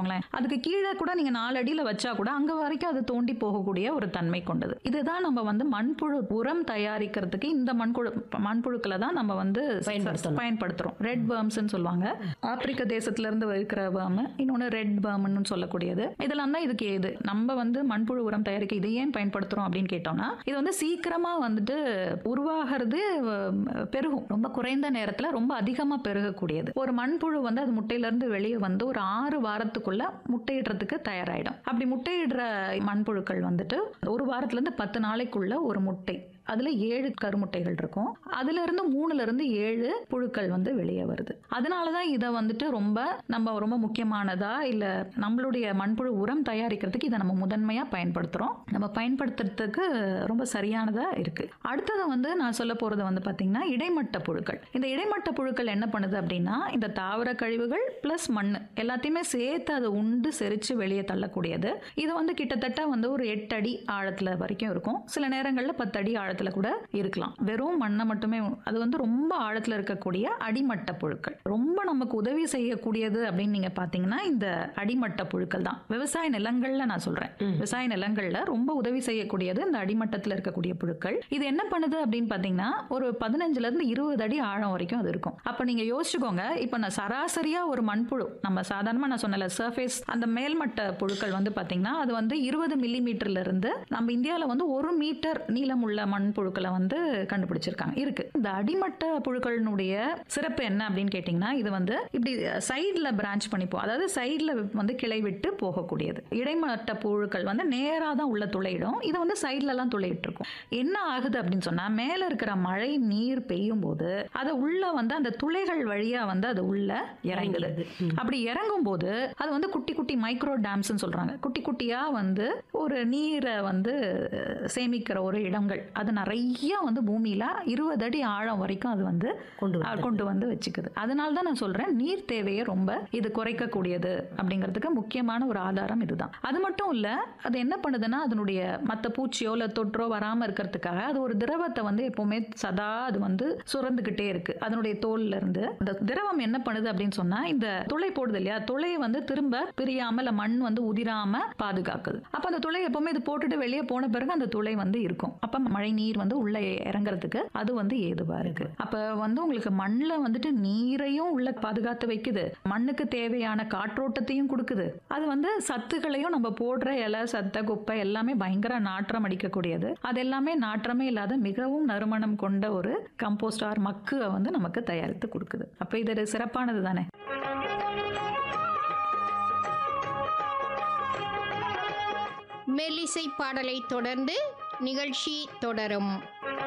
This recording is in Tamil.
வச்சுக்கோங்களேன் அதுக்கு கீழே கூட நீங்க நாலு அடியில வச்சா கூட அங்க வரைக்கும் அது தோண்டி போகக்கூடிய ஒரு தன்மை கொண்டது இதுதான் நம்ம வந்து மண்புழு உரம் தயாரிக்கிறதுக்கு இந்த மண்புழு மண்புழுக்களை தான் நம்ம வந்து பயன்படுத்தணும். பயன்படுத்துறோம் ரெட் வேர்ம்ஸ்னு சொல்லுவாங்க ஆப்பிரிக்க தேசத்துல இருந்து இருக்கிற வேர்ம் இன்னொன்னு ரெட் வேர்ம்னு சொல்லக்கூடியது இதெல்லாம் தான் இதுக்கு ஏது நம்ம வந்து மண்புழு உரம் தயாரிக்க இதை ஏன் பயன்படுத்துறோம் அப்படின்னு கேட்டோம்னா இது வந்து சீக்கிரமா வந்துட்டு உருவாகிறது அஹ், பெருகும் ரொம்ப குறைந்த நேரத்துல ரொம்ப அதிகமா பெருகக்கூடியது ஒரு மண்புழு வந்து அது முட்டையில இருந்து வெளியே வந்து ஒரு ஆறு வாரத்துக்குள்ள முட்டையிடுறதுக்கு தயாராயிடும் அப்படி முட்டையிடுற மண்புழுக்கள் வந்துட்டு ஒரு வாரத்துல இருந்து பத்து நாளைக்குள்ள ஒரு முட்டை அதுல ஏழு கருமுட்டைகள் இருக்கும் அதுல இருந்து மூணுல இருந்து ஏழு புழுக்கள் வந்து வெளியே வருது அதனாலதான் இதை வந்துட்டு ரொம்ப நம்ம ரொம்ப முக்கியமானதா இல்ல நம்மளுடைய மண்புழு உரம் தயாரிக்கிறதுக்கு இதை நம்ம முதன்மையா பயன்படுத்துறோம் நம்ம பயன்படுத்துறதுக்கு ரொம்ப சரியானதா இருக்கு அடுத்தது வந்து நான் சொல்ல போறது வந்து பாத்தீங்கன்னா இடைமட்ட புழுக்கள் இந்த இடைமட்ட புழுக்கள் என்ன பண்ணுது அப்படின்னா இந்த தாவர கழிவுகள் பிளஸ் மண் எல்லாத்தையுமே சேர்த்து அதை உண்டு செரிச்சு வெளியே தள்ளக்கூடியது இது வந்து கிட்டத்தட்ட வந்து ஒரு எட்டு அடி ஆழத்துல வரைக்கும் இருக்கும் சில நேரங்கள்ல பத்து அடி ஆழத்துல கூட இருக்கலாம் வெறும் மண்ணை மட்டுமே அது வந்து ரொம்ப ஆழத்துல இருக்கக்கூடிய அடிமட்ட புழுக்கள் ரொம்ப நமக்கு உதவி செய்யக்கூடியது அப்படின்னு நீங்க பாத்தீங்கன்னா இந்த அடிமட்ட புழுக்கள் தான் விவசாய நிலங்கள்ல நான் சொல்றேன் விவசாய நிலங்கள்ல ரொம்ப உதவி செய்யக்கூடியது இந்த அடிமட்டத்துல இருக்கக்கூடிய புழுக்கள் இது என்ன பண்ணுது அப்படின்னு பாத்தீங்கன்னா ஒரு பதினஞ்சுல இருந்து இருபது அடி ஆழம் வரைக்கும் அது இருக்கும் அப்ப நீங்க யோசிச்சுக்கோங்க இப்ப நான் சராசரியா ஒரு மண்புழு நம்ம சாதாரணமா நான் சொன்னல சர்ஃபேஸ் அந்த மேல்மட்ட புழுக்கள் வந்து பாத்தீங்கன்னா அது வந்து இருபது மில்லி மீட்டர்ல இருந்து நம்ம இந்தியாவில் வந்து ஒரு மீட்டர் நீளம் உள்ள மண்புழுக்களை வந்து கண்டுபிடிச்சிருக்காங்க இருக்கு இந்த அடிமட்ட புழுக்களினுடைய சிறப்பு என்ன அப்படின்னு கேட்டிங்கன்னா இது வந்து இப்படி சைடில் பிரான்ச் பண்ணி போ அதாவது சைடில் வந்து கிளை விட்டு போகக்கூடியது இடைமட்ட புழுக்கள் வந்து நேராக தான் உள்ள துளையிடும் இது வந்து சைட்லலாம் துளையிட்டு இருக்கும் என்ன ஆகுது அப்படின்னு சொன்னால் மேலே இருக்கிற மழை நீர் பெய்யும் போது அது உள்ள வந்து அந்த துளைகள் வழியாக வந்து அது உள்ள இறங்குது அப்படி இறங்கும் போது அது வந்து குட்டி குட்டி மைக்ரோ டேம்ஸ்னு சொல்றாங்க குட்டி குட்டியா வந்து ஒரு நீரை வந்து அஹ், சேமிக்கிற ஒரு இடங்கள் அது நிறைய வந்து பூமியில இருபது அடி ஆழம் வரைக்கும் அது வந்து கொண்டு அஹ், கொண்டு வந்து வச்சுக்குது அதனால தான் நான் சொல்றேன் நீர் தேவையை ரொம்ப இது குறைக்கக்கூடியது அப்படிங்கிறதுக்கு முக்கியமான ஒரு ஆதாரம் இதுதான் அது மட்டும் இல்ல அது என்ன பண்ணுதுன்னா அதனுடைய மற்ற பூச்சியோ இல்ல தொற்றோ வராம இருக்கிறதுக்காக அது ஒரு திரவத்தை வந்து எப்பவுமே சதா அது வந்து சுரந்துகிட்டே இருக்கு அதனுடைய தோல்ல இருந்து அந்த திரவம் என்ன பண்ணுது அப்படின்னு சொன்னா இந்த துளை போடுது இல்லையா துளையை வந்து திரும்ப பிரியாம இல்ல மண் வந்து உதிராம பாதுகாக்குது அப்ப அந்த துளை எப்பவுமே இது போட்டுட்டு வெளியே போன பிறகு அந்த துளை வந்து இருக்கும் அப்ப மழை நீர் வந்து உள்ள இறங்குறதுக்கு அது வந்து ஏதுவா இருக்கு அப்ப வந்து உங்களுக்கு மண்ணுல வந்துட்டு நீரையும் உள்ள பாதுகாத்து வைக்குது மண்ணுக்கு தேவையான காற்றோட்டத்தையும் கொடுக்குது அது வந்து சத்துக்களையும் நம்ம போடுற இலை சத்த குப்பை எல்லாமே பயங்கர நாற்றம் அடிக்கக்கூடியது அது எல்லாமே நாற்றமே இல்லாத மிகவும் நறுமணம் கொண்ட ஒரு கம்போஸ்ட் ஆர் மக்கு வந்து நமக்கு தயாரித்து கொடுக்குது அப்ப இது சிறப்பானது தானே மெல்லிசை பாடலை தொடர்ந்து நிகழ்ச்சி தொடரும்